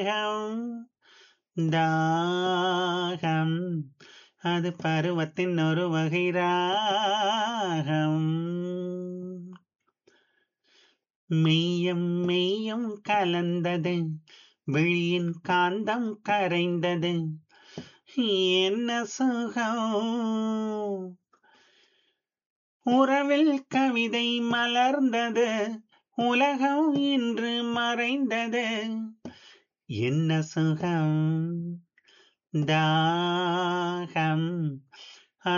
தாகம் தாகம் அது பருவத்தின் ஒரு வகை ராகம் மெய்யம் மெய்யம் கலந்தது விழியின் காந்தம் கரைந்தது என்ன சுகம் உறவில் கவிதை மலர்ந்தது உலகம் இன்று மறைந்தது என்ன சுகம் தாகம்